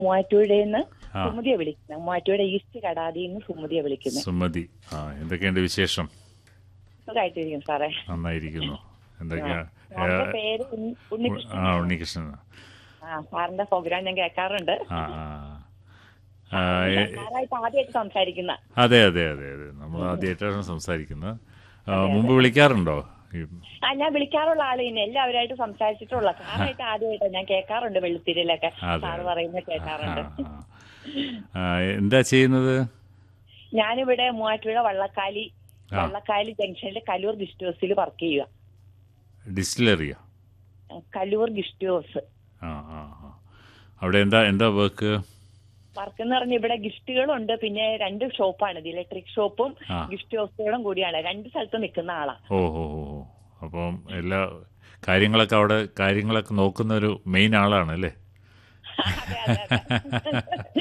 മൂവാറ്റുപുഴയിൽ ആ. സുമതിയെ വിളിക്കുന്നത് മൂവാറ്റുപുഴ ഈസ്റ്റ് കടാതിയിൽ നിന്ന് സുമതിയെ വിളിക്കുന്നത് സുമതി ആ എന്തൊക്കെയുണ്ട് വിശേഷം സുഖമായിട്ടിരിക്കും സാറേ നന്നായിരിക്കുന്നു എന്തൊക്കെയാ സാറിന്റെ പേര് ഉണ്ണി- ഉണ്ണികൃഷ്ണൻ ആ ഉണ്ണികൃഷ്ണൻ ആ സാറിന്റെ പ്രോഗ്രാം ഞാൻ കേൾക്കാറുണ്ട് ആ ആ ആ, എ- സാറായിട്ട് ആദ്യമായിട്ട് സംസാരിക്കുന്ന അതെ അതെ അതെ അതെ നമ്മൾ ആദ്യമായിട്ടാണ് സംസാരിക്കുന്നത് ആ, മുമ്പ് വിളിക്കാറുണ്ടോ ഈ- ആ ഞാൻ വിളിക്കാറുള്ള ആള് തന്നെ എല്ലാവരുമായിട്ട് സംസാരിച്ചിട്ടുള്ള സാറായിട്ട് ആദ്യമായിട്ടാണ് ഞാൻ കേൾക്കാറുണ്ട് വെള്ളുത്തിരിയിലൊക്കെ അതെ. സാറ് പറയുന്നത് ആ, കേൾക്കാറുണ്ട് ആ. ആ, എന്താ ചെയ്യുന്നത് ഞാനിവിടെ മൂവാറ്റുപുഴ വള്ളക്കാലി ആ. വള്ളക്കാലി ജംഗ്ഷനിൽ കലൂർ ഗസ്റ്റ് ഹൗസിൽ വർക്ക് ചെയ്യുക ഡിസ്റ്റിലറിയോ കലൂർ ഗസ്റ്റ് ഹൗസ് ആ ആ ആ അവിടെ എന്താ എന്താ വർക്ക് വർക്ക് എന്ന് പറഞ്ഞാൽ ഇവിടെ ഗിഫ്റ്റുകളുണ്ട് പിന്നെ രണ്ട് ഷോപ്പാണ് ഇത് ഇലക്ട്രിക് ഷോപ്പും ആ. ഗിഫ്റ്റ് ഹൗസുകളും കൂടിയാണ് രണ്ട് സ്ഥലത്ത് നിൽക്കുന്ന ആളാ ഓ ഓ ഓ ഓ. അപ്പം എല്ലാ കാര്യങ്ങളൊക്കെ അവിടെ കാര്യങ്ങളൊക്കെ നോക്കുന്ന ഒരു മെയിൻ ആളാണ് അല്ലേ അതെ, അതെ, അതെ.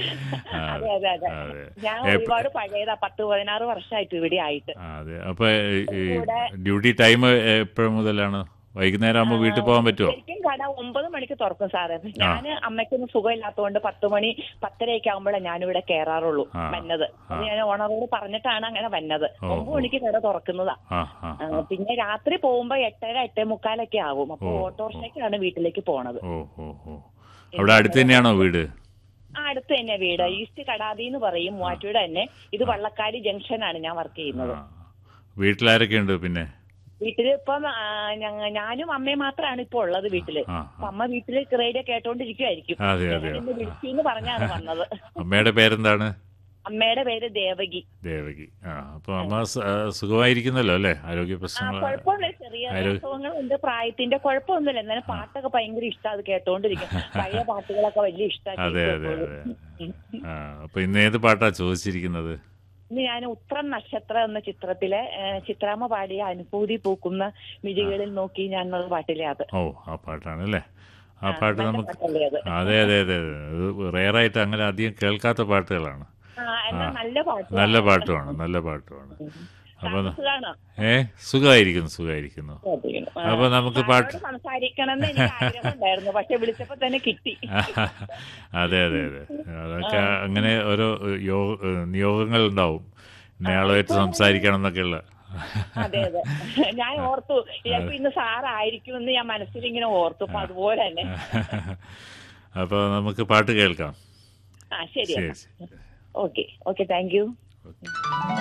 ആ, അതെ അതെ അതെ അതെ. ഞാൻ എപ്പ- ഒരുപാട് പഴയതാ പത്ത് പതിനാറ് വർഷമായിട്ട് ഇവിടെ ആയിട്ട് ആ, അതെ അപ്പൊ ഈ ഡ്യൂട്ടി ടൈം എപ്പോഴും മുതലാണ് വൈകുന്നേരം ആകുമ്പോൾ വീട്ടിൽ പോകാൻ പറ്റുമോ ശരിക്കും കട ഒമ്പത് മണിക്ക് തുറക്കും സാറേ ഞാൻ അമ്മയ്ക്കൊന്നും സുഖമില്ലാത്തതുകൊണ്ട് പത്ത് മണി പത്തരയൊക്കെ ആകുമ്പോഴേ ഞാനിവിടെ കയറാറുള്ളൂ ആ. വന്നത് അത് ഞാൻ ഓണറോട് പറഞ്ഞിട്ടാണ് അങ്ങനെ വന്നത് ഓ, ഒമ്പത് ഓ. മണിക്ക് കട തുറക്കുന്നതാ ആ ആ ആ, പിന്നെ രാത്രി പോകുമ്പോ എട്ടര എട്ടേ മുക്കാലൊക്കെ ആവും അപ്പൊ ഓ, ഓട്ടോറിക്ഷയ്ക്കാണ് വീട്ടിലേക്ക് പോണത് ഓ ഓ ഓ അവിടെ അടുത്ത് തന്നെയാണോ വീട് ആ അടുത്ത് തന്നെ വീട് ഈസ്റ്റ് കടാതി എന്ന് പറയും മൂവാറ്റുപുഴ തന്നെ ഇത് വള്ളക്കാരി ജംഗ്ഷനാണ് ഞാൻ വർക്ക് ചെയ്യുന്നത് ആ. വീട്ടിലാരൊക്കെ ഉണ്ട് പിന്നെ വീട്ടില് ഇപ്പം ആ, ഞങ്ങ ഞാനും അമ്മയും മാത്രമാണ് ഇപ്പൊ ഉള്ളത് വീട്ടില് ആ അപ്പൊ അമ്മ വീട്ടില് റേഡിയോ കേട്ടോണ്ടിരിക്കുവായിരിക്കും അതെ അതെ ഞാൻ വിളിച്ചു എന്ന് പറഞ്ഞാണ് വന്നത് അമ്മയുടെ പേരെന്താണ് അമ്മയുടെ പേര് ദേവകി ദേവകി ആ അപ്പൊ അമ്മ സ- ആ, സുഖമായിരിക്കുന്നല്ലോ അല്ലേ ആരോഗ്യ ആ പ്രശ്നങ്ങൾ കുഴപ്പമില്ല ചെറിയ ആരോ- അസുഖങ്ങളുണ്ട് പ്രായത്തിന്റെ കുഴപ്പമൊന്നുമില്ല എന്നാലും പാട്ടൊക്കെ ഭയങ്കര ഇഷ്ടം അത് കേട്ടോണ്ടിരിക്കും പഴയ പാട്ടുകളൊക്കെ വലിയ അതെ അതെ അതെ ആ അപ്പൊ ഇന്ന് ഏത് പാട്ടാ ചോദിച്ചിരിക്കുന്നത് ഇന്ന് ഞാൻ ഉത്രം നക്ഷത്രം എന്ന ചിത്രത്തിലെ ഏ, ചിത്രാമ്മ പാടിയ അനുഭൂതി പൂക്കുന്ന മിഴികളിൽ നോക്കി ഞാൻ എന്നുള്ള പാട്ടിലെ അത് ഓ ആ പാട്ടാണ് അല്ലേ ആ ആ, പാട്ട് നല്ല നമുക്ക് പാട്ടല്ലേ അത് അതെ അതെ അതെ അതെ അത് റെയറായിട്ട് അങ്ങനെ അധികം കേൾക്കാത്ത പാട്ടുകളാണ് ആ എന്നാ നല്ല പാട്ട് നല്ല പാട്ടുമാണ് നല്ല പാട്ടുമാണ് അപ്പൊ ന- സുഖാണോ ഏ സുഖമായിരിക്കുന്നു സുഖമായിരിക്കുന്നു അപ്പൊ നമുക്ക് പാട്ട് സംസാരിക്കണമെന്ന് എനിക്ക് ആഗ്രഹം ഉണ്ടായിരുന്നു പക്ഷെ വിളിച്ചപ്പോ തന്നെ കിട്ടി അതെ അതെ അതെ അതൊക്കെ അങ്ങനെ ഓരോ യോഗ നിയോഗങ്ങൾ ഉണ്ടാവും ഇന്നയാളുമായിട്ട് സംസാരിക്കണം എന്നൊക്കെയുള്ള അതെ അതെ ഞാൻ ഓർത്തു ചിലപ്പോ ഇന്ന് സാറായിരിക്കും എന്ന് ഞാൻ മനസ്സിൽ ഇങ്ങനെ ഓർത്തു അപ്പൊ അതുപോലെ തന്നെ അപ്പൊ നമുക്ക് പാട്ട് കേൾക്കാം ആ ശരി ശരി ശരി okay okay thank you okay